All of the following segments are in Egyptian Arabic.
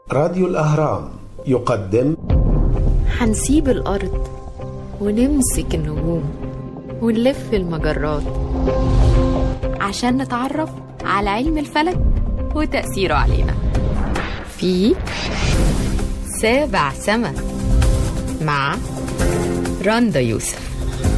راديو الأهرام يقدم هنسيب الأرض ونمسك النجوم ونلف المجرات عشان نتعرف على علم الفلك وتأثيره علينا في سابع سما مع رندا يوسف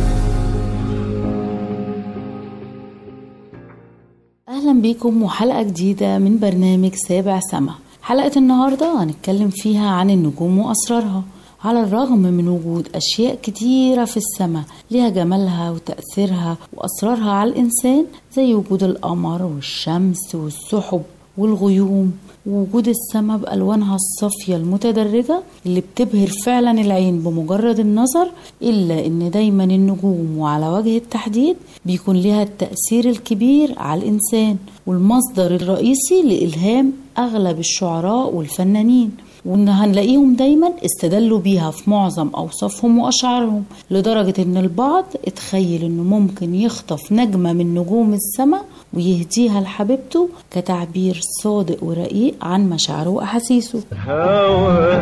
أهلا بيكم وحلقة جديدة من برنامج سابع سما حلقة النهاردة هنتكلم فيها عن النجوم وأسرارها على الرغم من وجود أشياء كتيرة في السماء ليها جمالها وتأثيرها وأسرارها على الإنسان زي وجود القمر والشمس والسحب والغيوم ووجود السماء بألوانها الصافية المتدرجة اللي بتبهر فعلا العين بمجرد النظر إلا إن دايما النجوم وعلى وجه التحديد بيكون لها التأثير الكبير على الإنسان والمصدر الرئيسي لإلهام أغلب الشعراء والفنانين وإن هنلاقيهم دايما استدلوا بيها في معظم أوصافهم وأشعارهم لدرجة إن البعض اتخيل إنه ممكن يخطف نجمة من نجوم السماء ويهديها لحبيبته كتعبير صادق ورقيق عن مشاعره وأحاسيسه هوا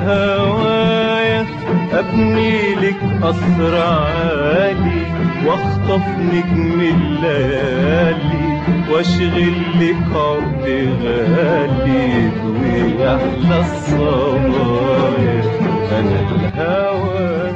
هوايا ابني لك قصر عالي واخطف نجم الليالي واشغل لك عقد غالي ويحلى الصبايا انا الهوى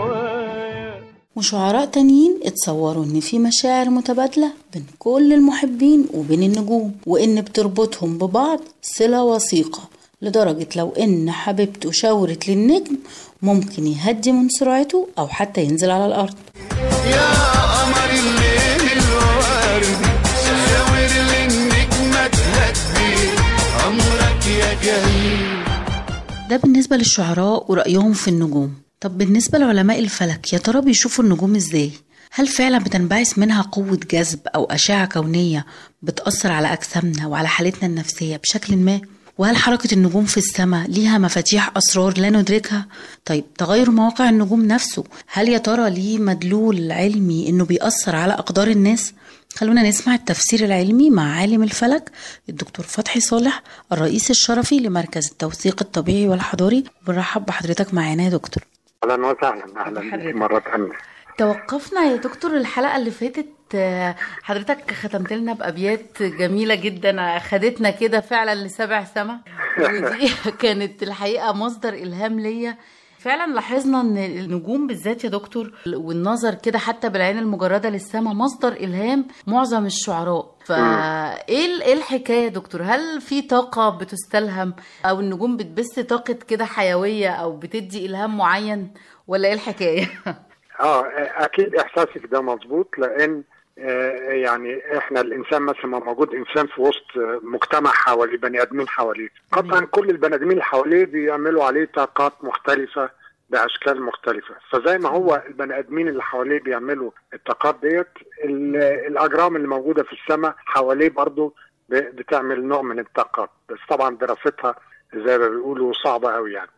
هوايا وشعراء تانيين اتصوروا ان في مشاعر متبادلة بين كل المحبين وبين النجوم وان بتربطهم ببعض صلة وثيقة لدرجة لو ان حبيبته شاورت للنجم ممكن يهدي من سرعته او حتى ينزل على الارض يا قمر الليل الورد شاور للنجمة تهدي عمرك يا جميل ده بالنسبة للشعراء ورأيهم في النجوم طب بالنسبة لعلماء الفلك يا ترى بيشوفوا النجوم ازاي؟ هل فعلا بتنبعث منها قوة جذب أو أشعة كونية بتأثر على أجسامنا وعلى حالتنا النفسية بشكل ما؟ وهل حركة النجوم في السماء ليها مفاتيح أسرار لا ندركها؟ طيب تغير مواقع النجوم نفسه هل يا ترى ليه مدلول علمي إنه بيأثر على أقدار الناس؟ خلونا نسمع التفسير العلمي مع عالم الفلك الدكتور فتحي صالح الرئيس الشرفي لمركز التوثيق الطبيعي والحضاري بنرحب بحضرتك معانا يا دكتور اهلا وسهلا اهلا بحضرتك. بك مره ثانيه توقفنا يا دكتور الحلقة اللي فاتت آه، حضرتك ختمت لنا بأبيات جميلة جدا خدتنا كده فعلا لسبع سما ودي كانت الحقيقة مصدر إلهام ليا فعلا لاحظنا ان النجوم بالذات يا دكتور والنظر كده حتى بالعين المجردة للسماء مصدر إلهام معظم الشعراء فايه ال- ايه الحكاية يا دكتور هل في طاقة بتستلهم او النجوم بتبث طاقة كده حيوية او بتدي إلهام معين ولا ايه الحكاية؟ اه اكيد احساسك ده مظبوط لان آه، يعني احنا الانسان مثلا ما موجود انسان في وسط آه، مجتمع حواليه بني ادمين حواليه قطعا كل البني ادمين اللي حواليه بيعملوا عليه طاقات مختلفه باشكال مختلفه فزي ما هو البني ادمين اللي حواليه بيعملوا الطاقات ديت ال- الاجرام اللي موجوده في السماء حواليه برضو ب- بتعمل نوع من الطاقات بس طبعا دراستها زي ما بيقولوا صعبه قوي يعني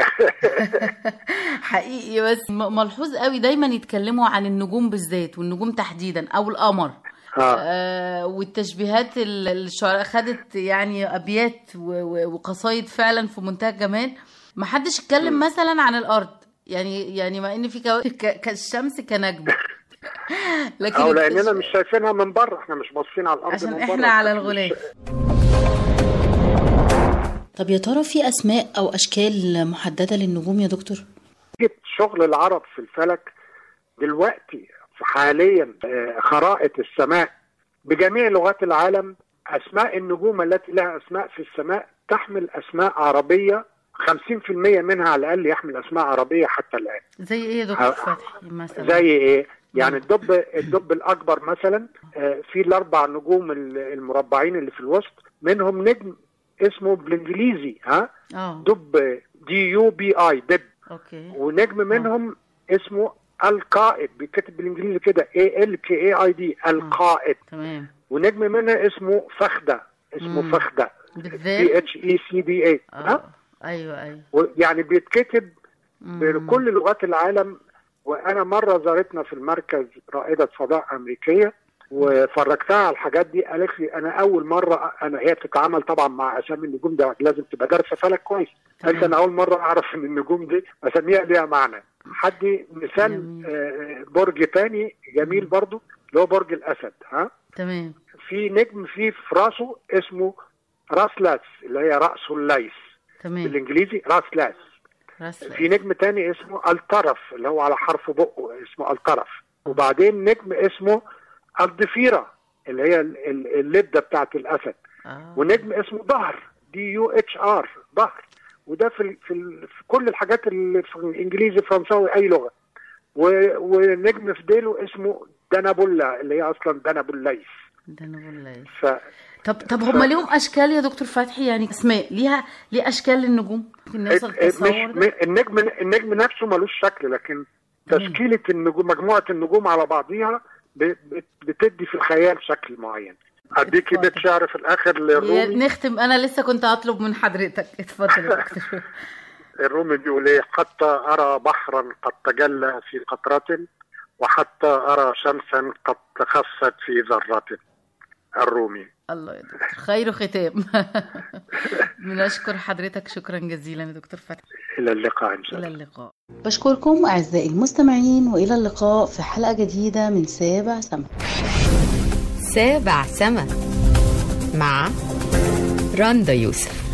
حقيقي بس م- ملحوظ قوي دايما يتكلموا عن النجوم بالذات والنجوم تحديدا او القمر آه. آه والتشبيهات ال- الشعراء خدت يعني ابيات و- و- وقصايد فعلا في منتهى الجمال ما حدش اتكلم مثلا عن الارض يعني يعني مع ان في كوا- ك- كالشمس كنجم لكن او لاننا التشبيه- مش شايفينها من بره احنا مش باصين على الارض عشان من احنا بره. على مش- الغلاف طب يا ترى في اسماء او اشكال محدده للنجوم يا دكتور جبت شغل العرب في الفلك دلوقتي حاليا آه، خرائط السماء بجميع لغات العالم اسماء النجوم التي لها اسماء في السماء تحمل اسماء عربيه 50% منها على الاقل يحمل اسماء عربيه حتى الان زي ايه يا دكتور ه- فتحي مثلا زي ايه يعني الدب الدب الاكبر مثلا آه، في الاربع نجوم ال- المربعين اللي في الوسط منهم نجم اسمه بالانجليزي ها اه دب دي يو بي اي دب اوكي ونجم منهم اسمه القائد بيتكتب بالانجليزي كده اي ال كي اي اي دي القائد تمام ونجم منها اسمه فخده اسمه مم. فخده بالذات بي اتش اي سي دي اي اه ايوه ايوه يعني بيتكتب مم. بكل لغات العالم وانا مره زارتنا في المركز رائده فضاء امريكيه وفرجتها على الحاجات دي قالت لي انا اول مره انا هي بتتعامل طبعا مع اسامي النجوم ده لازم تبقى دارسه فلك كويس قالت انا اول مره اعرف ان النجوم دي اساميها ليها معنى حد مثال آه، برج تاني جميل برضو اللي هو برج الاسد ها تمام في نجم فيه في راسه اسمه راس لاس اللي هي راسه الليث تمام بالانجليزي راس لاس راسل في نجم تاني اسمه الطرف اللي هو على حرف بقه اسمه الطرف وبعدين نجم اسمه الضفيره اللي هي ال- ال- اللبده بتاعت الاسد آه. ونجم اسمه ظهر دي يو اتش ار ظهر وده في ال- في, ال- في كل الحاجات اللي في الانجليزي فرنساوي اي لغه و- ونجم في ديله اسمه دنابولا اللي هي اصلا دنابوليس ده انا بقول لك. ف طب طب هم ليهم اشكال يا دكتور فتحي يعني اسماء ليها ليه اشكال للنجوم ممكن نوصل مش التصور ده النجم النجم نفسه ملوش شكل لكن تشكيله النجوم مجموعه النجوم على بعضيها ب- بت- بتدي في الخيال شكل معين اديكي اتفضل. بيت شعر في الاخر يا للرومي نختم انا لسه كنت هطلب من حضرتك اتفضل يا دكتور الرومي بيقول ايه حتى ارى بحرا قد تجلى في قطرة وحتى ارى شمسا قد تخفت في ذرة الرومي الله يا دكتور خير ختام بنشكر حضرتك شكرا جزيلا يا دكتور فتحي الى اللقاء ان شاء الى الله اللقاء بشكركم اعزائي المستمعين والى اللقاء في حلقه جديده من سابع سما سابع سما مع رندا يوسف